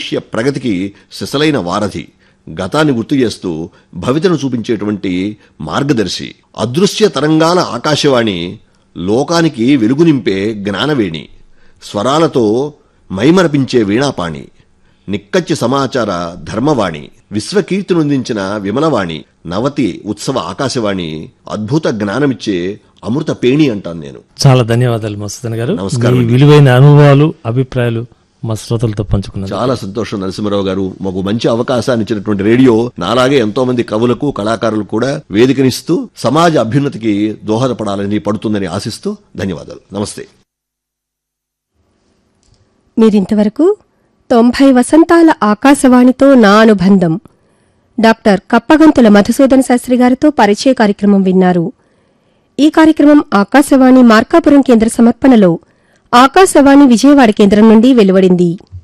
మనుష్య ప్రగతికి సిసలైన వారధి గతాన్ని గుర్తు చేస్తూ భవితను చూపించేటువంటి మార్గదర్శి అదృశ్య తరంగాల ఆకాశవాణి లోకానికి వెలుగు నింపే జ్ఞానవేణి స్వరాలతో మైమరపించే వీణాపాణి నిక్కచ్చి సమాచార ధర్మవాణి విశ్వకీర్తినొందించిన విమలవాణి నవతి ఉత్సవ ఆకాశవాణి అద్భుత జ్ఞానమిచ్చే అమృత పేణి అంటాను నేను చాలా ధన్యవాదాలు మసూదన్ గారు నమస్కారం మీ విలువైన అనుభవాలు అభిప్రాయాలు మా శ్రోతలతో పంచుకున్నారు చాలా సంతోషం నరసింహరావు గారు మాకు మంచి అవకాశాన్ని ఇచ్చినటువంటి రేడియో నాలాగే ఎంతో మంది కవులకు కళాకారులకు కూడా వేదికనిస్తూ సమాజ అభ్యున్నతికి దోహదపడాలని పడుతుందని ఆశిస్తూ ధన్యవాదాలు నమస్తే మీరింతవరకు తొంభై వసంతాల ఆకాశవాణితో నా అనుబంధం డాక్టర్ కప్పగంతుల మధుసూదన శాస్త్రి గారితో పరిచయ కార్యక్రమం విన్నారు ఈ కార్యక్రమం ఆకాశవాణి మార్కాపురం కేంద్ర సమర్పణలో ఆకాశవాణి విజయవాడ కేంద్రం నుండి వెలువడింది